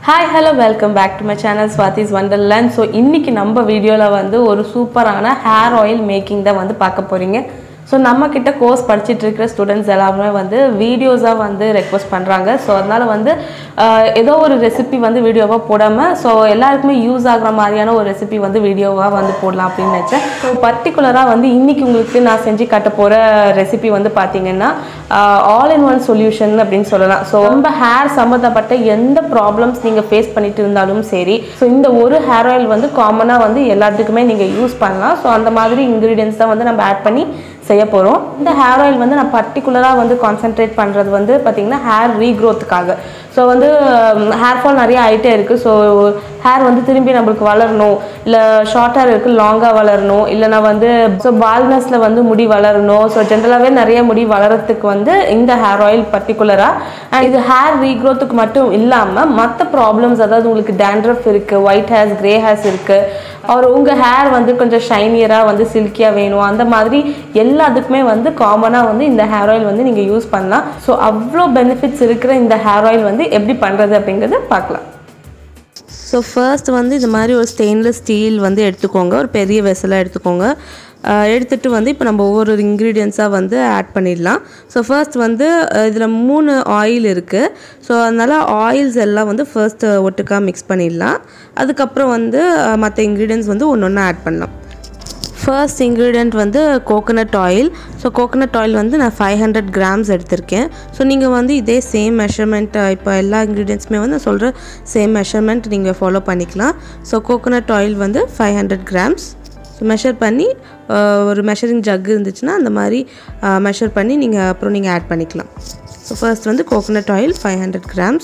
hi hello welcome back to my channel Swathi's wonderland so இன்னைக்கு நம்ம வீடியோவில் வந்து ஒரு சூப்பரான ஹேர் ஆயில் மேக்கிங் தான் வந்து பார்க்க போகிறீங்க ஸோ நம்ம கிட்ட கோர்ஸ் படிச்சுட்டு இருக்கிற ஸ்டூடெண்ட்ஸ் எல்லாருமே வந்து வீடியோஸாக வந்து ரெக்வஸ்ட் பண்ணுறாங்க ஸோ அதனால வந்து ஆஹ், ஏதோ ஒரு ரெசிபி வந்து வீடியோவாக போடாமல் ஸோ எல்லாருக்குமே யூஸ் ஆகுற மாதிரியான ஒரு ரெசிபி வந்து வீடியோவாக வந்து போடலாம் அப்படின்னு நினச்சேன் ஸோ பர்டிகுலராக வந்து இன்னைக்கு உங்களுக்கு நான் செஞ்சு காட்ட போகிற ரெசிபி வந்து பார்த்தீங்கன்னா ஆல் இன் ஒன் சொல்யூஷன் அப்படின்னு சொல்லலாம் ஸோ ரொம்ப ஹேர் சம்மந்தப்பட்ட எந்த ப்ராப்ளம்ஸ் நீங்கள் ஃபேஸ் பண்ணிட்டு இருந்தாலும் சரி ஸோ இந்த ஒரு ஹேர் ஆயில் வந்து காமனாக வந்து எல்லாத்துக்குமே நீங்கள் யூஸ் பண்ணலாம் ஸோ அந்த மாதிரி இன்க்ரீடியன்ஸ் தான் வந்து நம்ம ஆட் பண்ணி செய்ய போகிறோம் இந்த ஹேர் ஆயில் வந்து நான் பர்டிகுலராக வந்து கான்சென்ட்ரேட் பண்ணுறது வந்து பார்த்திங்கன்னா ஹேர் ரீக்ரோத்துக்காக ஸோ வந்து ஹேர் ஃபால் நிறைய ஆகிட்டே இருக்குது ஸோ ஹேர் வந்து திரும்பி நம்மளுக்கு வளரணும் இல்லை ஷார்ட் ஹேர் இருக்குது லாங்காக வளரணும் இல்லைனா வந்து ஸோ பால்னஸில் வந்து முடி வளரணும் ஸோ ஜென்ரலாகவே நிறைய முடி வளரத்துக்கு வந்து இந்த ஹேர் ஆயில் பர்டிகுலராக இது ஹேர் ரீக்ரோத்துக்கு மட்டும் இல்லாமல் மற்ற ப்ராப்ளம்ஸ் அதாவது உங்களுக்கு டேண்ட்ரஃப் இருக்குது ஒயிட் ஹேர்ஸ் கிரே ஹேர்ஸ் இருக்குது அவர் உங்கள் ஹேர் வந்து கொஞ்சம் ஷைனியராக வந்து சில்கியாக வேணும் அந்த மாதிரி எல்லாத்துக்குமே வந்து காமனாக வந்து இந்த ஹேர் ஆயில் வந்து நீங்கள் யூஸ் பண்ணலாம் ஸோ அவ்வளோ பெனிஃபிட்ஸ் இருக்கிற இந்த ஹேர் ஆயில் வந்து எப்படி பண்ணுறது அப்படிங்கிறத பார்க்கலாம் ஸோ ஃபர்ஸ்ட் வந்து இது மாதிரி ஒரு ஸ்டெயின்லெஸ் ஸ்டீல் வந்து எடுத்துக்கோங்க ஒரு பெரிய வெசலாக எடுத்துக்கோங்க ஆஹ் எடுத்துட்டு வந்து இப்போ நம்ம ஒவ்வொரு இன்க்ரீடியன்ஸாக வந்து ஆட் பண்ணிடலாம் ஸோ ஃபர்ஸ்ட் வந்து இதில் மூணு ஆயில் இருக்குது ஸோ அதனால் ஆயில்ஸ் எல்லாம் வந்து ஃபர்ஸ்ட் ஒட்டுக்கா மிக்ஸ் பண்ணிடலாம் அதுக்கப்புறம் வந்து மற்ற இன்க்ரீடியன்ஸ் வந்து ஒன்று ஒன்று ஆட் பண்ணலாம் ஃபர்ஸ்ட் இன்க்ரீடியண்ட் வந்து coconut oil so coconut oil வந்து நான் ஃபைவ் ஹண்ட்ரட் கிராம்ஸ் எடுத்திருக்கேன் ஸோ நீங்கள் வந்து இதே சேம் மெஷர்மெண்ட் இப்போ எல்லா இன்க்ரீடியன்ஸுமே வந்து நான் சொல்கிற சேம் மெஷர்மெண்ட் நீங்கள் ஃபாலோ பண்ணிக்கலாம் ஸோ கோகோனட் ஆயில் வந்து five hundred grams so measure பண்ணி அஹ், ஒரு மெஷரிங் ஜக் இருந்துச்சுன்னா அந்த மாதிரி மெஷர் பண்ணி நீங்கள் அப்புறம் நீங்கள் ஆட் பண்ணிக்கலாம் ஸோ ஃபர்ஸ்ட் வந்து coconut oil five hundred grams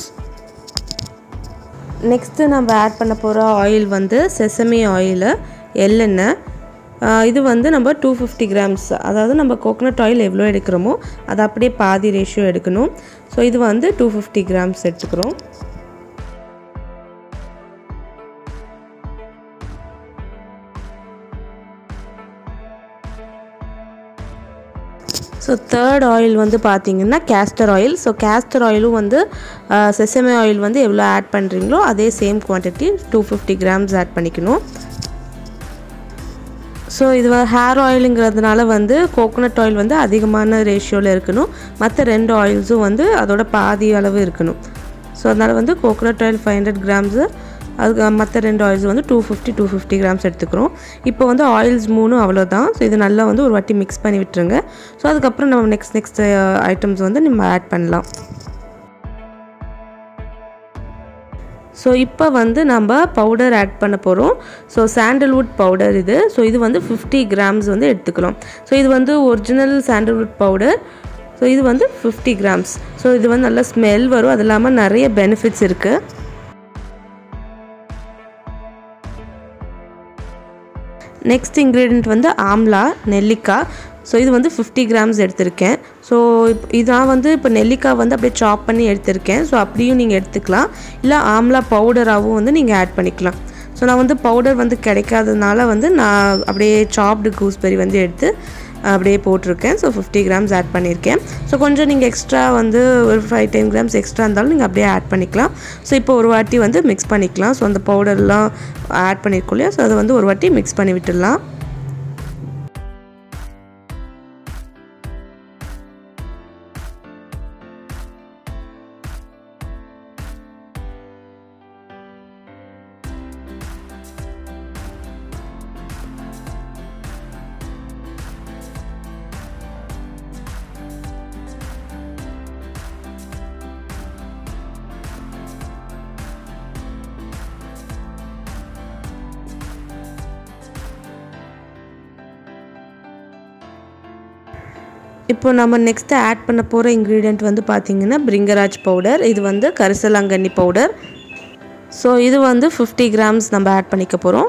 next நம்ம ஆட் பண்ண போகிற ஆயில் வந்து செசமி ஆயில் எள்ளெண்ணெய் ஆஹ் இது வந்து நம்ம டூ ஃபிஃப்டி கிராம்ஸ் அதாவது நம்ம கோகோனட் ஆயில் எவ்வளோ எடுக்கிறோமோ அதை அப்படியே பாதி ரேஷியோ எடுக்கணும் ஸோ இது வந்து டூ ஃபிஃப்டி கிராம்ஸ் எடுத்துக்கிறோம் ஸோ தேர்ட் ஆயில் வந்து பார்த்தீங்கன்னா கேஸ்டர் ஆயில் ஸோ கேஸ்டர் ஆயிலும் வந்து செசமே ஆயில் வந்து எவ்வளோ ஆட் பண்ணுறீங்களோ அதே same quantity two fifty grams add பண்ணிக்கணும் ஸோ இது ஹேர் ஆயிலுங்கிறதுனால வந்து கோகோனட் ஆயில் வந்து அதிகமான ரேஷியோவில் இருக்கணும் மற்ற ரெண்டு ஆயில்ஸும் வந்து அதோட பாதி அளவு இருக்கணும் ஸோ அதனால் வந்து coconut oil five hundred grams அதுக்கு மற்ற ரெண்டு ஆயில்ஸ் வந்து two fifty two fifty grams எடுத்துக்கிறோம் இப்போ வந்து ஆயில்ஸ் மூணும் அவ்வளோதான் ஸோ இது நல்லா வந்து ஒரு வாட்டி மிக்ஸ் பண்ணி விட்டுருங்க ஸோ அதுக்கப்புறம் நம்ம நெக்ஸ்ட் நெக்ஸ்ட் ஐட்டம்ஸ் வந்து நம்ம ஆட் பண்ணலாம் ஸோ இப்போ வந்து நம்ம பவுடர் ஆட் பண்ண போகிறோம் ஸோ சாண்டல்வுட் பவுடர் இது ஸோ இது வந்து ஃபிஃப்டி கிராம்ஸ் வந்து எடுத்துக்கிறோம் ஸோ இது வந்து ஒரிஜினல் சாண்டல்வுட் பவுடர் ஸோ இது வந்து ஃபிஃப்டி கிராம்ஸ் ஸோ இது வந்து நல்லா ஸ்மெல் வரும் அது இல்லாமல் நிறைய பெனிஃபிட்ஸ் இருக்குது நெக்ஸ்ட் இன்க்ரீடியன்ட் வந்து ஆம்லா நெல்லிக்காய் ஸோ இது வந்து ஃபிஃப்டி கிராம்ஸ் எடுத்திருக்கேன் ஸோ இப் இதான் வந்து இப்போ நெல்லிக்காய் வந்து அப்படியே சாப் பண்ணி எடுத்திருக்கேன் ஸோ அப்படியும் நீங்கள் எடுத்துக்கலாம் இல்லை ஆம்லா பவுடராகவும் வந்து நீங்கள் ஆட் பண்ணிக்கலாம் ஸோ நான் வந்து பவுடர் வந்து கிடைக்காததுனால வந்து நான் அப்படியே சாப்டு கூஸ்பெரி வந்து எடுத்து அப்படியே போட்டிருக்கேன் ஸோ ஃபிஃப்டி கிராம்ஸ் ஆட் பண்ணியிருக்கேன் ஸோ கொஞ்சம் நீங்கள் எக்ஸ்ட்ரா வந்து ஒரு ஃபைவ் டென் கிராம்ஸ் எக்ஸ்ட்ரா இருந்தாலும் நீங்கள் அப்படியே ஆட் பண்ணிக்கலாம் ஸோ இப்போ ஒரு வாட்டி வந்து மிக்ஸ் பண்ணிக்கலாம் ஸோ அந்த பவுடர்லாம் ஆட் பண்ணியிருக்கோம் இல்லையா ஸோ அதை வந்து ஒரு வாட்டி மிக்ஸ் பண்ணி விட்டுடலாம் இப்போ நம்ம நெக்ஸ்ட்டு ஆட் பண்ண போகிற இன்க்ரீடியண்ட் வந்து பார்த்திங்கன்னா பிரிங்கராஜ் பவுடர் இது வந்து கரிசலாங்கண்ணி பவுடர் ஸோ இது வந்து ஃபிஃப்டி கிராம்ஸ் நம்ம ஆட் பண்ணிக்க போகிறோம்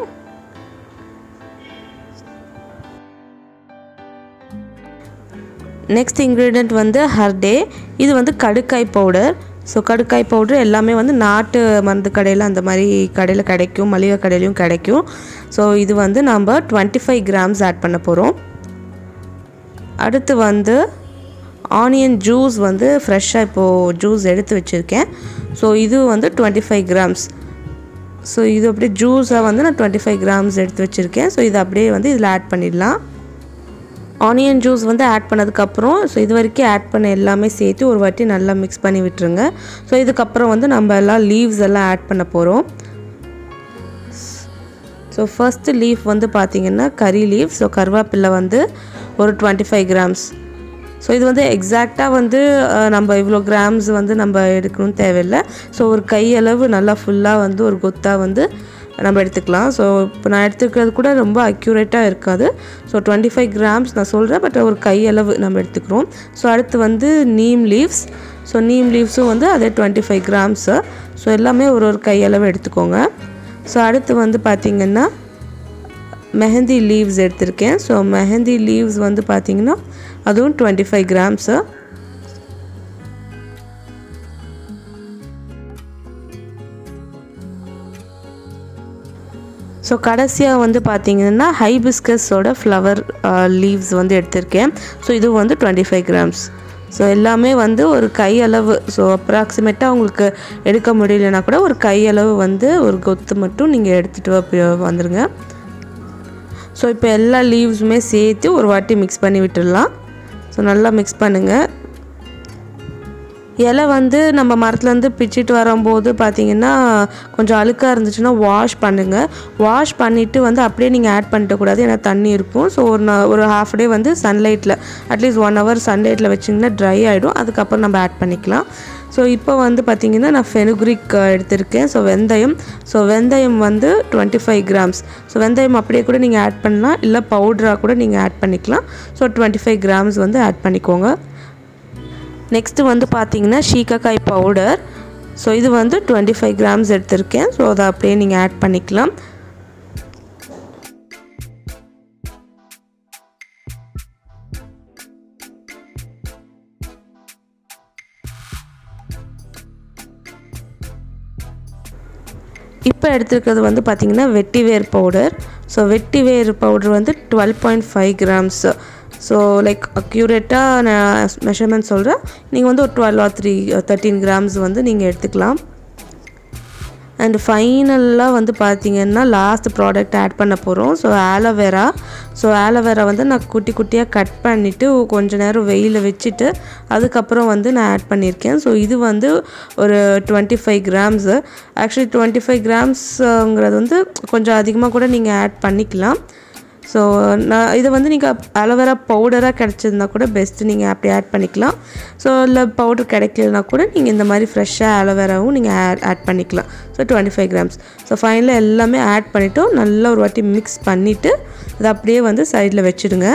நெக்ஸ்ட் இன்க்ரீடியண்ட் வந்து ஹர்டே இது வந்து கடுக்காய் பவுடர் ஸோ கடுக்காய் பவுடர் எல்லாமே வந்து நாட்டு மருந்து கடையில் அந்த மாதிரி கடையில் கிடைக்கும் மளிகை கடையிலையும் கிடைக்கும் ஸோ இது வந்து நம்ம டுவெண்ட்டி ஃபைவ் கிராம்ஸ் ஆட் பண்ண போகிறோம் அடுத்து வந்து ஆனியன் ஜூஸ் வந்து ஃப்ரெஷ்ஷாக இப்போது ஜூஸ் எடுத்து வச்சுருக்கேன் ஸோ இது வந்து டுவெண்ட்டி ஃபைவ் கிராம்ஸ் ஸோ இது அப்படியே ஜூஸாக வந்து நான் டுவெண்ட்டி ஃபைவ் கிராம்ஸ் எடுத்து வச்சுருக்கேன் ஸோ இது அப்படியே வந்து இதில் ஆட் பண்ணிடலாம் ஆனியன் ஜூஸ் வந்து ஆட் பண்ணதுக்கப்புறம் ஸோ இது வரைக்கும் ஆட் பண்ண எல்லாமே சேர்த்து ஒரு வாட்டி நல்லா மிக்ஸ் பண்ணி விட்டுருங்க ஸோ இதுக்கப்புறம் வந்து நம்ம எல்லாம் லீவ்ஸ் எல்லாம் ஆட் பண்ண போகிறோம் ஸோ ஃபஸ்ட்டு லீஃப் வந்து பார்த்திங்கன்னா கறி லீஃப் ஸோ கருவேப்பிலை வந்து ஒரு டுவெண்ட்டி ஃபைவ் கிராம்ஸ் ஸோ இது வந்து எக்ஸாக்டாக வந்து அஹ், நம்ம இவ்வளோ கிராம்ஸ் வந்து நம்ம எடுக்கணும்னு தேவையில்லை ஸோ ஒரு கையளவு நல்லா ஃபுல்லாக வந்து ஒரு கொத்தாக வந்து நம்ம எடுத்துக்கலாம் ஸோ இப்போ நான் எடுத்துக்கிறது கூட ரொம்ப அக்யூரேட்டாக இருக்காது ஸோ டுவெண்ட்டி ஃபைவ் கிராம்ஸ் நான் சொல்கிறேன் பட் ஒரு கையளவு நம்ம எடுத்துக்கிறோம் ஸோ அடுத்து வந்து நீம் லீவ்ஸ் ஸோ நீம் லீவ்ஸும் வந்து அதே டுவெண்ட்டி ஃபைவ் கிராம்ஸு ஸோ எல்லாமே ஒரு ஒரு கையளவு எடுத்துக்கோங்க ஸோ அடுத்து வந்து பார்த்திங்கன்னா மெஹந்தி லீவ்ஸ் எடுத்திருக்கேன் ஸோ மெஹந்தி லீவ்ஸ் வந்து பார்த்திங்கன்னா அதுவும் டுவெண்ட்டி ஃபைவ் கிராம்ஸு ஸோ கடைசியாக வந்து பார்த்தீங்கன்னா ஹைபிஸ்கஸோட ஃப்ளவர் லீவ்ஸ் வந்து எடுத்திருக்கேன் ஸோ இது வந்து டுவெண்ட்டி ஃபைவ் கிராம்ஸ் ஸோ எல்லாமே வந்து ஒரு கையளவு ஸோ அப்ராக்சிமேட்டாக உங்களுக்கு எடுக்க முடியலனா கூட ஒரு கையளவு வந்து ஒரு கொத்து மட்டும் நீங்கள் எடுத்துகிட்டு வந்துடுங்க ஸோ இப்போ எல்லா லீவ்ஸுமே சேர்த்து ஒரு வாட்டி மிக்ஸ் பண்ணி விட்டுடலாம் ஸோ நல்லா மிக்ஸ் பண்ணுங்கள் இலை வந்து நம்ம மரத்துலேருந்து பிச்சிட்டு வரும்போது பார்த்தீங்கன்னா கொஞ்சம் அழுக்காக இருந்துச்சுன்னா வாஷ் பண்ணுங்கள் வாஷ் பண்ணிவிட்டு வந்து அப்படியே நீங்கள் ஆட் பண்ணிட்டக்கூடாது ஏன்னா தண்ணி இருக்கும் ஸோ ஒரு நா- ஒரு ஹாஃப் டே வந்து சன்லைட்டில் அட்லீஸ்ட் ஒன் ஹவர் சன்லைட்டில் வச்சிங்கன்னா ட்ரை ஆகிடும் அதுக்கப்புறம் நம்ம ஆட் பண்ணிக்கலாம் ஸோ இப்போ வந்து பார்த்திங்கன்னா நான் ஃபெனுக்ரிக் எடுத்திருக்கேன் ஸோ வெந்தயம் ஸோ வெந்தயம் வந்து டுவெண்ட்டி ஃபைவ் கிராம்ஸ் ஸோ வெந்தயம் அப்படியே கூட நீங்கள் ஆட் பண்ணலாம் இல்லை பவுடராக கூட நீங்கள் ஆட் பண்ணிக்கலாம் ஸோ டுவெண்ட்டி ஃபைவ் கிராம்ஸ் வந்து ஆட் பண்ணிக்கோங்க நெக்ஸ்ட்டு வந்து பார்த்தீங்கன்னா ஷீக்கக்காய் பவுடர் ஸோ இது வந்து டுவெண்ட்டி ஃபைவ் கிராம்ஸ் எடுத்திருக்கேன் ஸோ அதை அப்படியே நீங்கள் ஆட் பண்ணிக்கலாம் இப்போ எடுத்துருக்கிறது வந்து பார்த்திங்கன்னா vetiver powder so vetiver powder வந்து twelve point five grams so like அக்யூரேட்டாக நான் மெஷர்மெண்ட் சொல்கிறேன் நீங்கள் வந்து ஒரு twelve or three thirteen grams வந்து நீங்கள் எடுத்துக்கலாம் அண்ட் ஃபைனலாக வந்து பார்த்தீங்கன்னா லாஸ்ட் ப்ராடக்ட் ஆட் பண்ண போகிறோம் ஸோ ஆலோவேரா ஸோ ஆலோவேரா வந்து நான் குட்டி குட்டியாக கட் பண்ணிவிட்டு கொஞ்ச நேரம் வெயிலில் வச்சுட்டு அதுக்கப்புறம் வந்து நான் ஆட் பண்ணியிருக்கேன் ஸோ இது வந்து ஒரு twenty five grams actually twenty five கிராம்ஸுங்கிறது வந்து கொஞ்சம் அதிகமாக கூட நீங்கள் ஆட் பண்ணிக்கலாம் ஸோ நான் இதை வந்து நீங்கள் அலோவேரா பவுடராக கிடச்சிருந்தா கூட பெஸ்ட்டு நீங்கள் அப்படி ஆட் பண்ணிக்கலாம் ஸோ இல்லை பவுடர் கிடைக்கலனா கூட நீங்கள் இந்த மாதிரி ஃப்ரெஷ்ஷாக அலோவேராவும் நீங்கள் ஆட் ஆட் பண்ணிக்கலாம் so twenty five grams so ஃபைனலாக எல்லாமே ஆட் பண்ணிவிட்டு நல்லா ஒரு வாட்டி மிக்ஸ் பண்ணிவிட்டு அதை அப்படியே வந்து சைடில் வச்சுடுங்க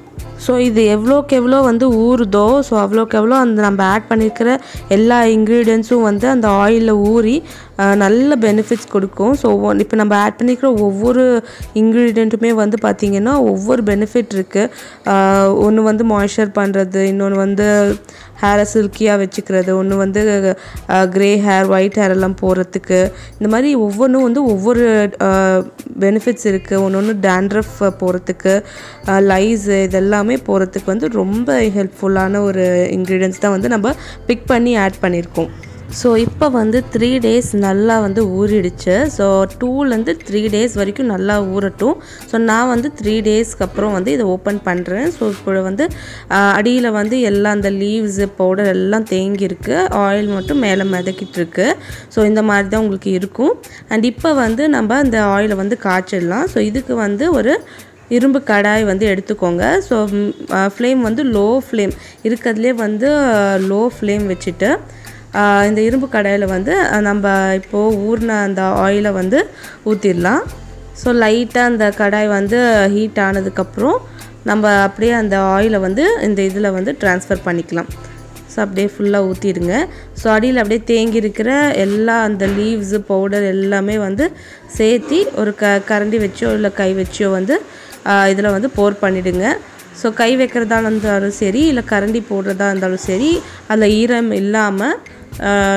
ஸோ இது எவ்வளோக்கு எவ்வளோ வந்து ஊறுதோ ஸோ அவ்வளோக்கு எவ்வளோ அந்த நம்ம ஆட் பண்ணியிருக்கிற எல்லா இன்க்ரீடியன்ஸும் வந்து அந்த ஆயிலில் ஊறி அஹ், நல்ல பெனிஃபிட்ஸ் கொடுக்கும் ஸோ இப்போ நம்ம ஆட் பண்ணியிருக்கிற ஒவ்வொரு இன்க்ரீடியண்ட்டுமே வந்து பார்த்திங்கன்னா ஒவ்வொரு பெனிஃபிட் இருக்குது ஒன்று வந்து மாய்ஸ்சர் பண்ணுறது இன்னொன்று வந்து ஹேரை சில்கியாக வச்சுக்கிறது ஒன்று வந்து க்ரே ஹேர் ஒயிட் ஹேர் எல்லாம் போகிறதுக்கு இந்த மாதிரி ஒவ்வொன்றும் வந்து ஒவ்வொரு பெனிஃபிட்ஸ் இருக்குது ஒன்று ஒன்று டேண்ட்ரஃப் போகிறதுக்கு லைஸ் இதெல்லாமே போகிறதுக்கு வந்து ரொம்ப ஹெல்ப்ஃபுல்லான ஒரு இன்க்ரீடியன்ஸ் தான் வந்து நம்ம பிக் பண்ணி ஆட் பண்ணியிருக்கோம் ஸோ இப்போ வந்து த்ரீ டேஸ் நல்லா வந்து ஊறிடுச்சு ஸோ டூலேருந்து த்ரீ டேஸ் வரைக்கும் நல்லா ஊறட்டும் ஸோ நான் வந்து த்ரீ டேஸ்க்கு அப்புறம் வந்து இதை ஓப்பன் பண்ணுறேன் ஸோ இப்போ வந்து அடியில் வந்து எல்லாம் அந்த லீவ்ஸு பவுடர் எல்லாம் தேங்கியிருக்கு ஆயில் மட்டும் மேலே மிதக்கிட்டு இருக்கு ஸோ இந்த மாதிரி தான் உங்களுக்கு இருக்கும் அண்ட் இப்போ வந்து நம்ம அந்த ஆயிலை வந்து காய்ச்சிடலாம் ஸோ இதுக்கு வந்து ஒரு இரும்பு கடாய் வந்து எடுத்துக்கோங்க ஸோ ஃப்ளேம் வந்து லோ ஃப்ளேம் இருக்கிறதுலே வந்து லோ ஃப்ளேம் வச்சுட்டு ஆஹ் இந்த இரும்பு கடாயில் வந்து அஹ் நம்ம இப்போது ஊறின அந்த ஆயிலை வந்து ஊற்றிடலாம் ஸோ லைட்டாக அந்த கடாய் வந்து ஹீட் ஆனதுக்கப்புறம் நம்ம அப்படியே அந்த ஆயிலை வந்து இந்த இதில் வந்து ட்ரான்ஸ்ஃபர் பண்ணிக்கலாம் ஸோ அப்படியே ஃபுல்லாக ஊற்றிடுங்க ஸோ அடியில் அப்படியே தேங்கி இருக்கிற எல்லா அந்த லீவ்ஸு பவுடர் எல்லாமே வந்து சேர்த்தி ஒரு க கரண்டி வச்சோ இல்லை கை வச்சோ வந்து இதில் வந்து போர் பண்ணிவிடுங்க ஸோ கை வைக்கிறதா இருந்தாலும் சரி இல்லை கரண்டி போடுறதா இருந்தாலும் சரி அதில் ஈரம் இல்லாமல்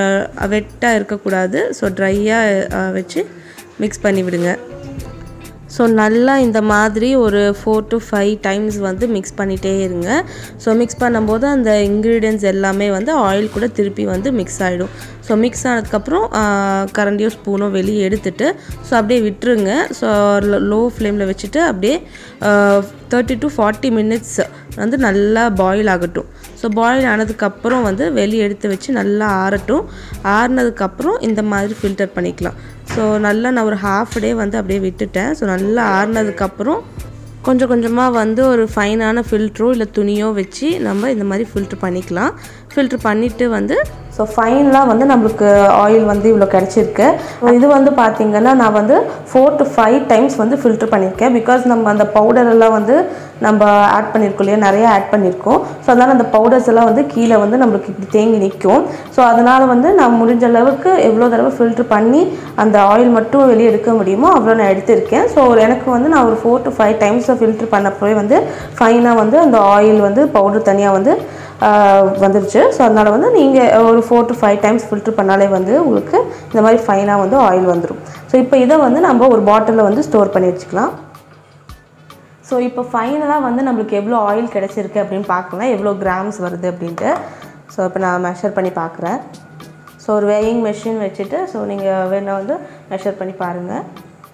வெட்டாக இருக்கக்கூடாது ஸோ ட்ரையாக வச்சு மிக்ஸ் பண்ணி விடுங்க ஸோ நல்லா இந்த மாதிரி ஒரு ஃபோர் டு ஃபைவ் டைம்ஸ் வந்து மிக்ஸ் பண்ணிகிட்டே இருங்க ஸோ மிக்ஸ் பண்ணும்போது அந்த இன்க்ரீடியன்ஸ் எல்லாமே வந்து ஆயில் கூட திருப்பி வந்து மிக்ஸ் ஆகிடும் ஸோ மிக்ஸ் ஆனதுக்கப்புறம் கரண்டியோ ஸ்பூனோ வெளியே எடுத்துட்டு ஸோ அப்படியே விட்டுருங்க ஸோ லோ ஃப்ளேமில் வச்சுட்டு அப்படியே தேர்ட்டி டு ஃபார்ட்டி மினிட்ஸ் வந்து நல்லா பாயில் ஆகட்டும் ஸோ பாயில் ஆனதுக்கப்புறம் வந்து வெளியே எடுத்து வச்சு நல்லா ஆறட்டும் ஆறுனதுக்கப்புறம் இந்த மாதிரி ஃபில்டர் பண்ணிக்கலாம் ஸோ நல்லா நான் ஒரு ஹாஃப் டே வந்து அப்படியே விட்டுட்டேன் ஸோ நல்லா ஆறுனதுக்கப்புறம் கொஞ்சம் கொஞ்சமாக வந்து ஒரு ஃபைனான ஃபில்ட்ரோ இல்லை துணியோ வச்சு நம்ம இந்த மாதிரி ஃபில்ட்ரு பண்ணிக்கலாம் ஃபில்ட்ரு பண்ணிவிட்டு வந்து ஸோ ஃபைனலாக வந்து நம்மளுக்கு ஆயில் வந்து இவ்வளோ கிடச்சிருக்கு இது வந்து பார்த்திங்கன்னா நான் வந்து ஃபோர் டு ஃபைவ் டைம்ஸ் வந்து ஃபில்ட்ரு பண்ணியிருக்கேன் பிகாஸ் நம்ம அந்த பவுடர் எல்லாம் வந்து நம்ம ஆட் பண்ணியிருக்கோம் இல்லையா நிறைய ஆட் பண்ணியிருக்கோம் ஸோ அதனால் அந்த பவுடர்ஸ் எல்லாம் வந்து கீழே வந்து நம்மளுக்கு இப்படி தேங்கி நிற்கும் ஸோ அதனால் வந்து நான் முடிஞ்ச அளவுக்கு எவ்வளோ தடவை ஃபில்ட்ரு பண்ணி அந்த ஆயில் மட்டும் வெளியே எடுக்க முடியுமோ அவ்வளோ நான் எடுத்திருக்கேன் ஸோ எனக்கு வந்து நான் ஒரு four to five times filter பண்ணப்போவே வந்து ஃபைனாக வந்து அந்த ஆயில் வந்து பவுடர் தனியாக வந்து வந்துருச்சு ஸோ அதனால் வந்து நீங்கள் ஒரு four to five times filter பண்ணாலே வந்து உங்களுக்கு இந்த மாதிரி ஃபைனாக வந்து ஆயில் வந்துடும் ஸோ இப்போ இதை வந்து நம்ம ஒரு பாட்டிலில் வந்து ஸ்டோர் பண்ணி வச்சுக்கலாம் ஸோ இப்போ ஃபைனலாக வந்து நம்மளுக்கு எவ்வளோ ஆயில் கிடச்சிருக்கு அப்படின்னு பார்க்கலாம் எவ்வளோ கிராம்ஸ் வருது அப்படின்ட்டு ஸோ இப்போ நான் மெஷர் பண்ணி பார்க்குறேன் ஸோ ஒரு வேயிங் மெஷின் வச்சுட்டு ஸோ நீங்கள் வேணால் வந்து மெஷர் பண்ணி பாருங்கள்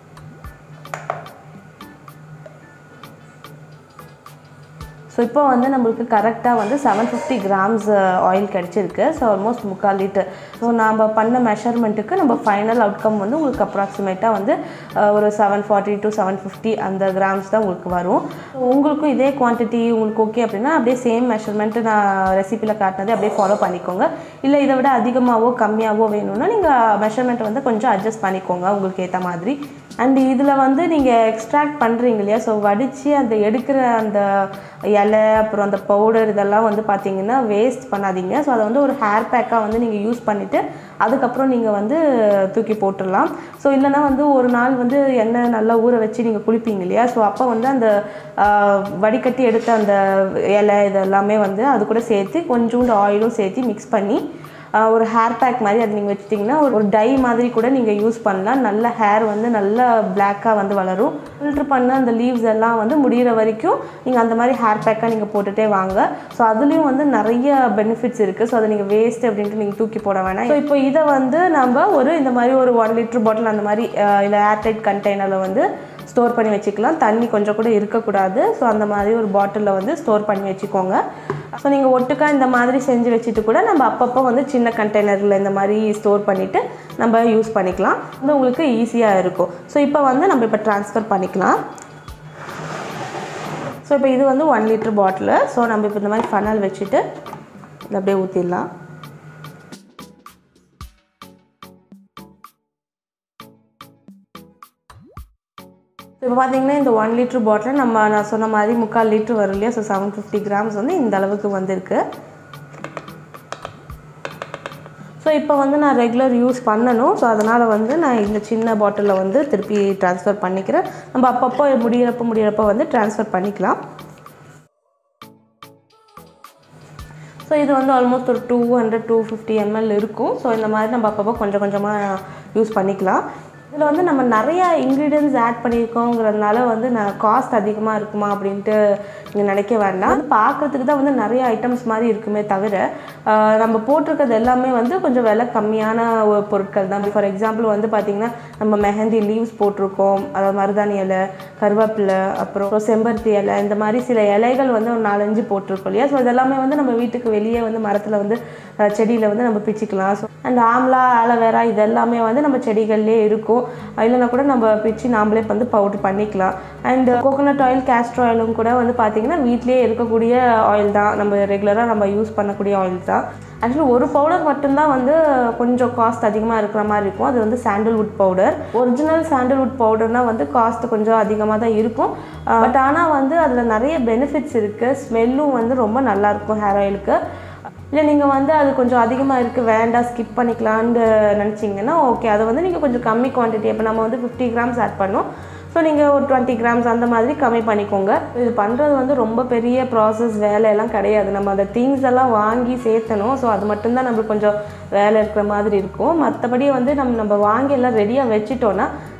ஸோ இப்போ வந்து நம்மளுக்கு கரெக்டாக வந்து செவன் ஃபிஃப்டி கிராம்ஸ் ஆயில் கிடச்சிருக்கு ஸோ ஆல்மோஸ்ட் முக்கால் லிட்டர் ஸோ நம்ம பண்ண மெஷர்மெண்ட்டுக்கு நம்ம ஃபைனல் அவுட்கம் வந்து உங்களுக்கு அப்ராக்சிமேட்டாக வந்து ஒரு seven forty to seven fifty அந்த கிராம்ஸ் தான் உங்களுக்கு வரும் உங்களுக்கும் இதே குவான்டிட்டி உங்களுக்கு ஓகே அப்படின்னா அப்படியே சேம் மெஷர்மெண்ட்டு நான் ரெசிப்பியில் காட்டினதே அப்படியே ஃபாலோ பண்ணிக்கோங்க இல்லை இதை விட அதிகமாகவோ கம்மியாகவோ வேணும்னா நீங்கள் மெஷர்மெண்ட் வந்து கொஞ்சம் அட்ஜஸ்ட் பண்ணிக்கோங்க உங்களுக்கு ஏற்ற மாதிரி அண்ட் இதில் வந்து நீங்கள் எக்ஸ்ட்ராக்ட் பண்ணுறீங்க இல்லையா ஸோ வடித்து அந்த எடுக்கிற அந்த இலை அப்புறம் அந்த பவுடர் இதெல்லாம் வந்து பார்த்தீங்கன்னா வேஸ்ட் பண்ணாதீங்க ஸோ அதை வந்து ஒரு ஹேர் பேக்காக வந்து நீங்கள் யூஸ் பண்ணிவிட்டு அதுக்கப்புறம் நீங்கள் வந்து தூக்கி போட்டுடலாம் ஸோ இல்லைனா வந்து ஒரு நாள் வந்து எண்ணெய் நல்லா ஊற வச்சு நீங்கள் குளிப்பீங்க இல்லையா ஸோ அப்போ வந்து அந்த வடிகட்டி எடுத்த அந்த இலை இதெல்லாமே வந்து அது கூட சேர்த்து கொஞ்சோண்டு ஆயிலும் சேர்த்து மிக்ஸ் பண்ணி ஒரு ஹேர் பேக் மாதிரி அது நீங்கள் வச்சுட்டிங்கன்னா ஒரு டை மாதிரி கூட நீங்கள் யூஸ் பண்ணலாம் நல்ல ஹேர் வந்து நல்ல பிளாக்காக வந்து வளரும் ஃபில்ட்ரு பண்ண அந்த லீவ்ஸ் எல்லாம் வந்து முடிகிற வரைக்கும் நீங்கள் அந்த மாதிரி ஹேர் பேக்காக நீங்கள் போட்டுகிட்டே வாங்க ஸோ அதுலேயும் வந்து நிறைய பெனிஃபிட்ஸ் இருக்குது ஸோ அதை நீங்கள் வேஸ்ட் அப்படின்ட்டு நீங்கள் தூக்கி போட வேணாம் ஸோ இப்போ இதை வந்து நம்ம ஒரு இந்த மாதிரி ஒரு ஒன் லிட்டர் பாட்டில் அந்த மாதிரி இல்லை ஏர்டைட் கண்டெய்னரில் வந்து ஸ்டோர் பண்ணி வச்சுக்கலாம் தண்ணி கொஞ்சம் கூட இருக்கக்கூடாது ஸோ அந்த மாதிரி ஒரு பாட்டிலில் வந்து ஸ்டோர் பண்ணி வச்சுக்கோங்க ஸோ நீங்கள் ஒட்டுக்கா இந்த மாதிரி செஞ்சு வச்சுட்டு கூட நம்ம அப்பப்போ வந்து சின்ன கண்டெய்னரில் இந்த மாதிரி ஸ்டோர் பண்ணிவிட்டு நம்ம யூஸ் பண்ணிக்கலாம் வந்து உங்களுக்கு ஈஸியாக இருக்கும் ஸோ இப்போ வந்து நம்ம இப்போ ட்ரான்ஸ்ஃபர் பண்ணிக்கலாம் ஸோ இப்போ இது வந்து ஒன் லிட்டர் பாட்டிலு ஸோ நம்ம இப்போ இந்த மாதிரி ஃபனல் வச்சுட்டு இதை அப்படியே ஊற்றிடலாம் இப்போ பார்த்தீங்கன்னா இந்த ஒன் லிட்டர் பாட்டில் நம்ம நான் சொன்ன மாதிரி முக்கால் லிட்டர் வரும் இல்லையா ஸோ செவன் ஃபிஃப்டி கிராம்ஸ் வந்து இந்த அளவுக்கு வந்திருக்கு ஸோ இப்போ வந்து நான் ரெகுலர் யூஸ் பண்ணணும் ஸோ அதனால் வந்து நான் இந்த சின்ன பாட்டிலில் வந்து திருப்பி ட்ரான்ஸ்ஃபர் பண்ணிக்கிறேன் நம்ம அப்பப்போ முடியிறப்போ முடியிறப்போ வந்து ட்ரான்ஸ்ஃபர் பண்ணிக்கலாம் ஸோ இது வந்து ஆல்மோஸ்ட் ஒரு two hundred two fifty ML இருக்கும் ஸோ இந்த மாதிரி நம்ம அப்பப்போ கொஞ்சம் கொஞ்சமாக யூஸ் பண்ணிக்கலாம் இதில் வந்து நம்ம நிறையா இன்க்ரீடியன்ஸ் ஆட் பண்ணியிருக்கோங்கிறதுனால வந்து நான் காஸ்ட் அதிகமாக இருக்குமா அப்படின்ட்டு நீங்கள் நினைக்க வேண்டாம் வந்து பார்க்குறதுக்கு தான் வந்து நிறைய ஐட்டம்ஸ் மாதிரி இருக்குமே தவிர நம்ம போட்டிருக்கிறது எல்லாமே வந்து கொஞ்சம் விலை கம்மியான ஒரு பொருட்கள் தான் ஃபார் எக்ஸாம்பிள் வந்து பார்த்திங்கன்னா நம்ம மெஹந்தி லீவ்ஸ் போட்டிருக்கோம் அதாவது மருதாணி இலை கருவேப்பிலை அப்புறம் செம்பருத்தி இலை இந்த மாதிரி சில இலைகள் வந்து ஒரு நாலஞ்சு போட்டிருக்கோம் இல்லையா ஸோ இதெல்லாமே வந்து நம்ம வீட்டுக்கு வெளியே வந்து மரத்தில் வந்து செடியில் வந்து நம்ம பிச்சுக்கலாம் ஸோ அண்ட் ஆம்லா ஆலோவேரா இது எல்லாமே வந்து நம்ம செடிகள்லேயே இருக்கும் இல்லைனா கூட நம்ம பிச்சு நாமளே வந்து பவுடர் பண்ணிக்கலாம் அண்ட் கோகோனட் ஆயில் கேஸ்டர் ஆயிலும் கூட வந்து பார்த்திங்கன்னா வீட்லேயே இருக்கக்கூடிய ஆயில் தான் நம்ம ரெகுலராக நம்ம யூஸ் பண்ணக்கூடிய ஆயில் தான் ஆக்சுவலி ஒரு பவுடர் மட்டும்தான் வந்து கொஞ்சம் காஸ்ட் அதிகமாக இருக்கிற மாதிரி இருக்கும் அது வந்து சாண்டல்வுட் பவுடர் ஒரிஜினல் சாண்டல்வுட் பவுடர்னால் வந்து காஸ்ட் கொஞ்சம் அதிகமாக தான் இருக்கும் பட் ஆனால் வந்து அதில் நிறைய பெனிஃபிட்ஸ் இருக்குது ஸ்மெல்லும் வந்து ரொம்ப நல்லாயிருக்கும் ஹேர் ஆயிலுக்கு இல்லை நீங்கள் வந்து அது கொஞ்சம் அதிகமாக இருக்குது வேண்டாம் ஸ்கிப் பண்ணிக்கலான்னு நினச்சிங்கன்னா ஓகே அதை வந்து நீங்கள் கொஞ்சம் கம்மி குவான்டிட்டி இப்போ நம்ம வந்து ஃபிஃப்டி கிராம்ஸ் ஆட் பண்ணோம் ஸோ நீங்கள் ஒரு டுவெண்ட்டி கிராம்ஸ் அந்த மாதிரி கம்மி பண்ணிக்கோங்க இது பண்ணுறது வந்து ரொம்ப பெரிய ப்ராசஸ் வேலையெல்லாம் கிடையாது நம்ம அந்த திங்ஸ் எல்லாம் வாங்கி சேர்த்தணும் ஸோ அது மட்டும்தான் நம்மளுக்கு கொஞ்சம் வேலை இருக்கிற மாதிரி இருக்கும் மற்றபடி வந்து நம்ம நம்ம வாங்கி எல்லாம் ரெடியாக வச்சுட்டோன்னா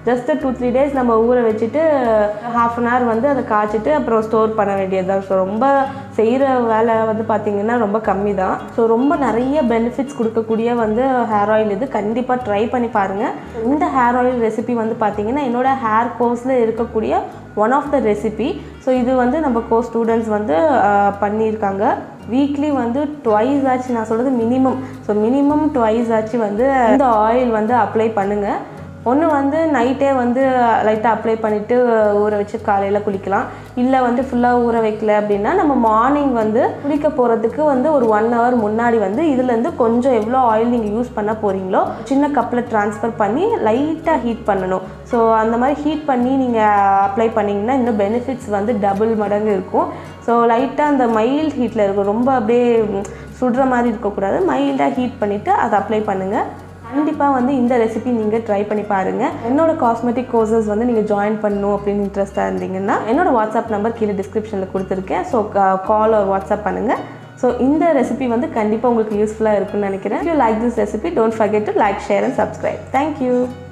ஜஸ்ட் டூ த்ரீ டேஸ் நம்ம ஊற வச்சுட்டு ஹாஃப் அன் ஹவர் வந்து அதை காய்ச்சிட்டு அப்புறம் ஸ்டோர் பண்ண வேண்டியது தான் ஸோ ரொம்ப செய்கிற வேலை வந்து பார்த்திங்கன்னா ரொம்ப கம்மி தான் ஸோ ரொம்ப நிறைய பெனிஃபிட்ஸ் கொடுக்கக்கூடிய வந்து ஹேர் ஆயில் இது கண்டிப்பாக ட்ரை பண்ணி பாருங்கள் இந்த ஹேர் ஆயில் ரெசிபி வந்து பார்த்திங்கன்னா என்னோட ஹேர் கோர்ஸில் இருக்கக்கூடிய one of the recipe so இது வந்து நம்ம கோ ஸ்டூடெண்ட்ஸ் வந்து ஆஹ், பண்ணியிருக்காங்க வீக்லி வந்து ட்வைஸ் ஆச்சு நான் சொல்கிறது மினிமம் ஸோ மினிமம் ட்வைஸ் ஆச்சு வந்து இந்த ஆயில் வந்து அப்ளை பண்ணுங்கள் ஒன்று வந்து நைட்டே வந்து லைட்டாக அப்ளை பண்ணிவிட்டு ஊற வச்சு காலையில் குளிக்கலாம் இல்லை வந்து ஃபுல்லாக ஊற வைக்கல அப்படின்னா நம்ம மார்னிங் வந்து குளிக்க போகிறதுக்கு வந்து ஒரு ஒன் ஹவர் முன்னாடி வந்து இதுலேருந்து கொஞ்சம் எவ்வளோ ஆயில் நீங்கள் யூஸ் பண்ண போகிறீங்களோ சின்ன கப்பில் ட்ரான்ஸ்ஃபர் பண்ணி லைட்டாக ஹீட் பண்ணணும் ஸோ அந்த மாதிரி ஹீட் பண்ணி நீங்கள் அப்ளை பண்ணிங்கன்னா இன்னும் பெனிஃபிட்ஸ் வந்து டபுள் மடங்கு இருக்கும் ஸோ லைட்டாக அந்த மைல்ட் ஹீட்டில் இருக்கும் ரொம்ப அப்படியே ம், சுடுற மாதிரி இருக்கக்கூடாது மைல்டாக ஹீட் பண்ணிவிட்டு அதை அப்ளை பண்ணுங்கள் கண்டிப்பாக வந்து இந்த ரெசிபி நீங்கள் ட்ரை பண்ணி பாருங்கள் என்னோட காஸ்மெட்டிக் கோர்சஸ் வந்து நீங்கள் ஜாயின் பண்ணணும் அப்படின்னு இன்ட்ரெஸ்ட்டாக இருந்தீங்கன்னா என்னோட வாட்ஸ்அப் நம்பர் கீழே டிஸ்கிரிப்ஷனில் கொடுத்துருக்கேன் ஸோ கால் ஒரு வாட்ஸ்அப் பண்ணுங்கள் ஸோ இந்த ரெசிபி வந்து கண்டிப்பாக உங்களுக்கு யூஸ்ஃபுல்லாக இருக்கும்னு நினைக்கிறேன் you like this recipe don't forget to like share and subscribe thank you